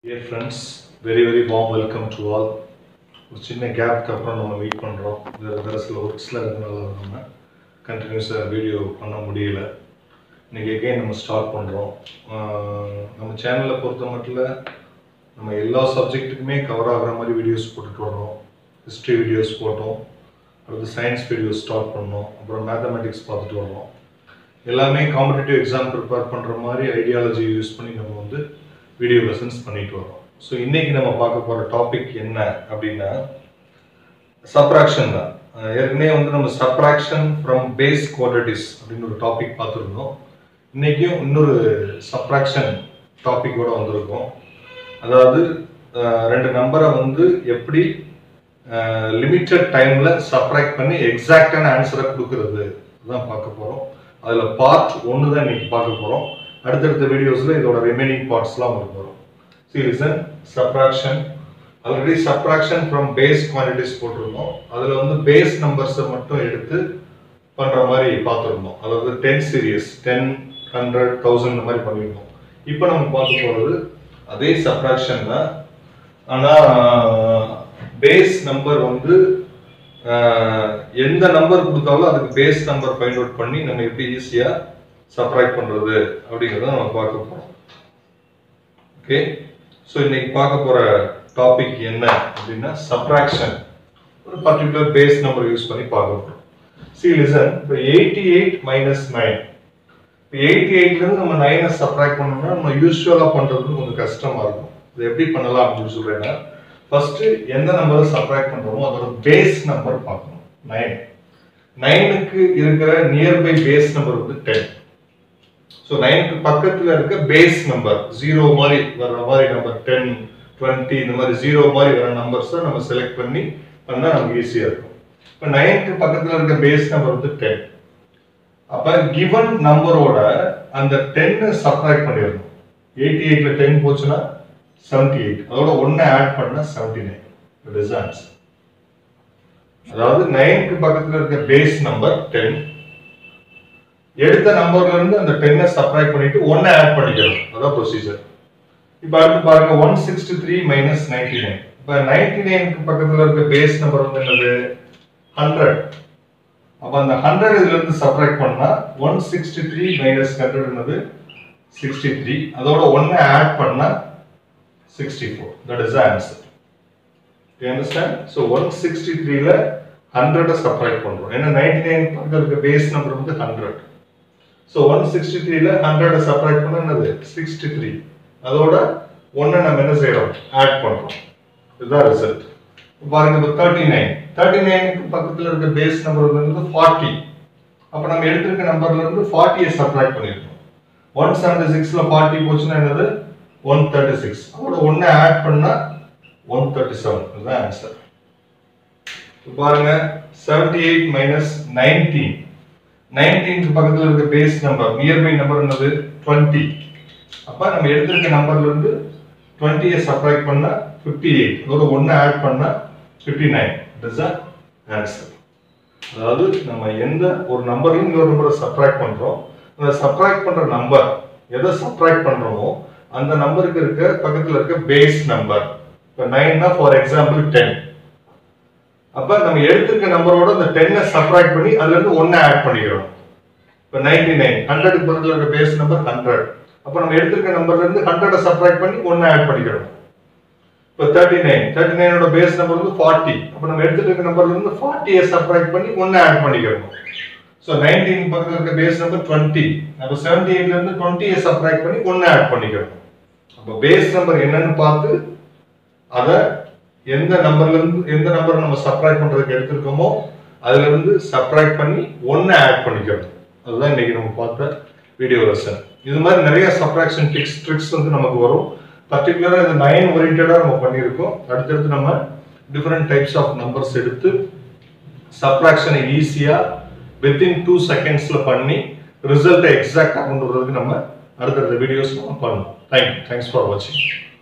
dear friends very very warm welcome to all ஒரு சின்ன கேப்க்கு அப்புறம் நம்ம மீட் பண்ணுறோம் வேறு சில ஒர்க்ஸில் இருந்தனால நம்ம கண்டினியூஸாக வீடியோ பண்ண முடியல இன்றைக்கி எகைன் நம்ம ஸ்டார்ட் பண்ணுறோம் நம்ம சேனலை பொறுத்த மட்டும் நம்ம எல்லா சப்ஜெக்ட்டுக்குமே கவர் ஆகிற மாதிரி வீடியோஸ் போட்டுட்டு வர்றோம் ஹிஸ்ட்ரி வீடியோஸ் போட்டோம் அடுத்து சயின்ஸ் வீடியோஸ் ஸ்டார்ட் பண்ணோம் அப்புறம் மேத்தமெட்டிக்ஸ் பார்த்துட்டு வர்றோம் எல்லாமே காம்படிட்டிவ் எக்ஸாம் ப்ரிப்பேர் பண்ணுற மாதிரி ஐடியாலஜி யூஸ் பண்ணி நம்ம வந்து வீடியோ லெசன்ஸ் பண்ணிட்டு வரோம் ஸோ இன்னைக்கு நம்ம பார்க்க போகிற டாபிக் என்ன அப்படின்னா சப்ராக்ஷன் தான் அஹ் ஏற்கனவே வந்து நம்ம சப்ராக்ஷன் ஃப்ரம் பேஸ் குவாலிட்டிஸ் அப்படின்னு ஒரு டாபிக் பார்த்துருந்தோம் இன்னைக்கும் இன்னொரு சப்ராக்ஷன் டாபிக்கோட வந்திருக்கோம் அதாவது அஹ் ரெண்டு நம்பரை வந்து எப்படி லிமிட்டட் டைம்ல சப்ராக்ட் பண்ணி எக்ஸாக்டான ஆன்சரை கொடுக்கறது தான் பார்க்க போகிறோம் அதில் பார்ட் ஒன்று தான் இன்னைக்கு பார்க்க போகிறோம் அடுத்தடுத்த வீடியோஸில் இதோட ரிமைனிங் பார்ட்ஸ்லாம் உங்களுக்கு வரும் சீரிசன் subtraction already subtraction from base quantities போட்டிருந்தோம் அதில் வந்து பேஸ் நம்பர்ஸை மட்டும் எடுத்து பண்ணுற மாதிரி பார்த்துருந்தோம் அதாவது ten series ten hundred thousand இந்த மாதிரி பண்ணியிருந்தோம் இப்போ நம்ம பார்க்க போகிறது அதே சப்ராக்ஷன் தான் ஆனால் பேஸ் நம்பர் வந்து ஆஹ், எந்த நம்பர் கொடுத்தாலும் அதுக்கு பேஸ் நம்பர் ஃபைண்ட் அவுட் பண்ணி நம்ம எப்படி ஈஸியாக சப்ராக்ட் பண்ணுறது அப்படிங்கிறத நம்ம பார்க்க போகிறோம் ஓகே ஸோ இன்னைக்கு பார்க்க போகிற டாபிக் என்ன அப்படின்னா சப்ராக்ஷன் ஒரு பர்டிகுலர் பேஸ் நம்பர் யூஸ் பண்ணி பார்க்க போகிறோம் சி லிசன் இப்போ எயிட்டி எயிட் மைனஸ் நைன் இப்போ எயிட்டி எயிட்லேருந்து நம்ம நைனை சப்ராக்ட் பண்ணோம்னா நம்ம யூஸ்வலாக பண்ணுறது கொஞ்சம் கஷ்டமாக இருக்கும் இது எப்படி பண்ணலாம் அப்படின்னு சொல்கிறேன்னா ஃபர்ஸ்ட் எந்த நம்பரை சப்ராக்ட் பண்ணுறோமோ அதோட பேஸ் நம்பர் பார்க்கணும் நைன் நைனுக்கு இருக்கிற நியர்பை பேஸ் நம்பர் வந்து டென் ஸோ நைனுக்கு பக்கத்தில் இருக்க பேஸ் நம்பர் ஜீரோ மாதிரி வர்ற மாதிரி நம்பர் டென் டுவெண்ட்டி இந்த மாதிரி ஜீரோ மாதிரி வர நம்பர்ஸை நம்ம செலக்ட் பண்ணி பண்ணால் நமக்கு ஈஸியாக இருக்கும் இப்போ நைனுக்கு பக்கத்தில் இருக்க பேஸ் நம்பர் வந்து டென் அப்போ கிவன் நம்பரோட அந்த டென்னு சப்ராக்ட் பண்ணிடணும் எயிட்டி எயிட்ல டென் போச்சுன்னா செவன்டி எயிட் அதோட ஒன்று ஆட் பண்ணா seventy nine it is answer அதாவது நைனுக்கு பக்கத்தில் இருக்க பேஸ் நம்பர் டென் எடுத்த நம்பர்ல இருந்து அந்த டென்னை சப்ராக்ட் பண்ணிட்டு ஒன்னை ஆட் பண்ணிக்கணும் அதான் ப்ரொசீஜர் இப்போ அடுத்து பாருங்க one sixty three minus ninety nine இப்போ நைன்டி நைனுக்கு பக்கத்தில் இருக்க பேஸ் நம்பர் வந்து என்னது ஹண்ட்ரட் அப்போ அந்த ஹண்ட்ரட் இதுல இருந்து சப்ராக்ட் பண்ணா one sixty three minus hundred என்னது சிக்ஸ்டி த்ரீ அதோட ஒன்னை ஆட் பண்ணா sixty four that is answer you understand so one sixty த்ரீல ஹண்ட்ரடை சப்ராக்ட் பண்றோம் ஏன்னா நைன்டி நைன் பக்கத்தில் இருக்க பேஸ் நம்பர் வந்து ஹண்ட்ரட் ஸோ ஒன் சிக்ஸ்டி த்ரீல ஹண்ட்ரடை சப்ராக்ட் பண்ண என்னது சிக்ஸ்டி த்ரீ அதோட ஒன்றை நம்ம என்ன செய்யறோம் ஆட் பண்றோம் இதுதான் ரிசல்ட் பாருங்க இப்போ தேர்ட்டி நைன் தேர்ட்டி நைனுக்கு பக்கத்தில் இருக்க பேஸ் நம்பர் வந்து ஃபார்ட்டி அப்போ நம்ம எடுத்திருக்க நம்பர்ல இருந்து ஃபார்ட்டியை சப்ராக்ட் பண்ணிருக்கோம் ஒன் செவன்டி சிக்ஸ்ல ஃபார்ட்டி போச்சுன்னா என்னது ஒன் தேர்ட்டி சிக்ஸ் அதோட ஒன்று ஆட் பண்ணா ஒன் தேர்ட்டி செவன் இதுதான் ஆன்சர் பாருங்க செவன்டி எயிட் மைனஸ் நைன்டீன் நைன்டீனுக்கு பக்கத்தில் இருக்க பேஸ் நம்பர் நியர்பை நம்பர் என்னது டுவெண்ட்டி அப்போ நம்ம எடுத்திருக்க நம்பர்ல இருந்து டுவெண்ட்டியை சப்ராக்ட் பண்ணா ஃபிஃப்டி எயிட் அதோட ஒன்று ஆட் பண்ணா ஃபிஃப்டி நைன் இஸ் ஆன்சர் அதாவது நம்ம எந்த ஒரு நம்பர்லையும் இன்னொரு நம்பரை சப்ராக்ட் பண்றோம் அந்த சப்ராக்ட் பண்ற நம்பர் எதை சப்ராக்ட் பண்றோமோ அந்த நம்பருக்கு இருக்க பக்கத்துல இருக்க பேஸ் நம்பர் இப்போ நைன்னா ஃபார் எக்ஸாம்பிள் டென் அப்ப நம்ம எடுத்திருக்க நம்பரோட அந்த டென்னை சப்ராக்ட் பண்ணி அதுல இருந்து ஒன்னை ஆட் பண்ணிக்கிறோம் இப்போ நைன்டி நைன் ஹண்ட்ரடுக்கு பக்கத்துல இருக்க பேஸ் நம்பர் ஹண்ட்ரட் அப்போ நம்ம எடுத்திருக்க நம்பர்ல இருந்து ஹண்ட்ரடை சப்ராக்ட் பண்ணி ஒன்னை ஆட் பண்ணிக்கிறோம் இப்போ தேர்ட்டி நைன் தேர்ட்டி நைனோட பேஸ் நம்பர் வந்து ஃபார்ட்டி அப்போ நம்ம எடுத்துட்டு இருக்க நம்பர்ல இருந்து ஃபார்ட்டியை சப்ராக்ட் பண்ணி ஒன்று ஆட் பண்ணிக்கிறோம் ஸோ நைன்டீன் பக்கத்தில் இருக்க பேஸ் நம்பர் டுவெண்ட்டி அப்போ செவன்டி எயிட்ல இருந்து டுவெண்ட்டியை சப்ராக்ட் பண்ணி ஒன்று ஆட் பண்ணிக்கிறோம் அப்போ பேஸ் நம்பர் என்னன்னு பார்த்து அதை எந்த நம்பர்ல இருந்து எந்த நம்பர் நம்ம சப்ராக்ட் பண்றதுக்கு எடுத்திருக்கோமோ அதுல இருந்து சப்ராக்ட் பண்ணி ஒன்று ஆட் பண்ணிக்கிறோம் அதுதான் இன்னைக்கு நம்ம பார்த்த வீடியோ லெசன் இது மாதிரி நிறைய சப்ராக்ஷன் டிக்ஸ் ட்ரிக்ஸ் வந்து நமக்கு வரும் பர்டிகுலராக இது நைன் ஓரியன்டாக நம்ம பண்ணியிருக்கோம் அடுத்தடுத்து நம்ம டிஃப்ரெண்ட் டைப்ஸ் ஆஃப் நம்பர்ஸ் எடுத்து சப்ராக்ஷனை ஈஸியாக வித்தின் டூ செகண்ட்ஸில் பண்ணி ரிசல்ட்டை எக்ஸாக்டாக கொண்டு வர்றதுக்கு நம்ம அடுத்தடுத்த வீடியோஸ் நம்ம பண்ணணும் தேங்க்யூ தேங்க்ஸ் ஃபார் வாட்சிங்